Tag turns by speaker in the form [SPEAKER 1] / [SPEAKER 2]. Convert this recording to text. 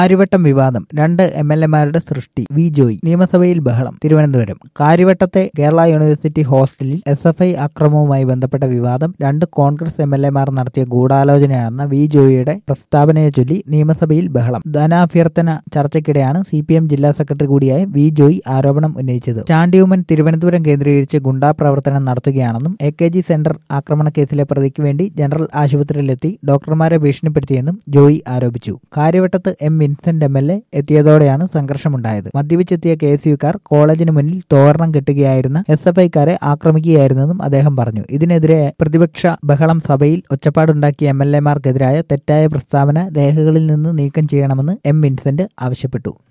[SPEAKER 1] കാര്യവട്ടം വിവാദം രണ്ട് M L എമാരുടെ സൃഷ്ടി വി ജോയ് നിയമസഭയിൽ ബഹളം തിരുവനന്തപുരം കാര്യവട്ടത്തെ കേരള യൂണിവേഴ്സിറ്റി ഹോസ്റ്റലിൽ എസ് എഫ് ഐ അക്രമവുമായി ബന്ധപ്പെട്ട വിവാദം രണ്ട് കോൺഗ്രസ് എം എൽ എമാർ നടത്തിയ ഗൂഢാലോചനയാണെന്ന വി ജോയിയുടെ പ്രസ്താവനയെ ചൊല്ലി നിയമസഭയിൽ ബഹളം ധനാഭ്യർത്ഥന ചർച്ചയ്ക്കിടെയാണ് സി പി എം ജില്ലാ സെക്രട്ടറി കൂടിയായ വി ജോയ് ആരോപണം ഉന്നയിച്ചത് ചാണ്ടിയുമൻ തിരുവനന്തപുരം കേന്ദ്രീകരിച്ച് ഗുണ്ടാ പ്രവർത്തനം നടത്തുകയാണെന്നും എ കെ ജി സെന്റർ ആക്രമണ കേസിലെ പ്രതിക്ക് വേണ്ടി ജനറൽ ആശുപത്രിയിലെത്തി ഡോക്ടർമാരെ ഭീഷണിപ്പെടുത്തിയെന്നും ജോയി ആരോപിച്ചു കാര്യവട്ടത്ത് M Vincent M L A എത്തിയതോടെയാണ് സംഘർഷമുണ്ടായത് മദ്യപിച്ചെത്തിയ കെ എസ് യുക്കാർ കോളേജിന് മുന്നിൽ തോരണം കെട്ടുകയായിരുന്ന എസ് എഫ് ഐക്കാരെ ആക്രമിക്കുകയായിരുന്നെന്നും അദ്ദേഹം പറഞ്ഞു ഇതിനെതിരെ പ്രതിപക്ഷ ബഹളം സഭയിൽ ഒച്ചപ്പാടുണ്ടാക്കിയ എം എൽ എമാർക്കെതിരായ തെറ്റായ പ്രസ്താവന രേഖകളിൽ നിന്ന് നീക്കം ചെയ്യണമെന്ന് എം വിൻസെന്റ് ആവശ്യപ്പെട്ടു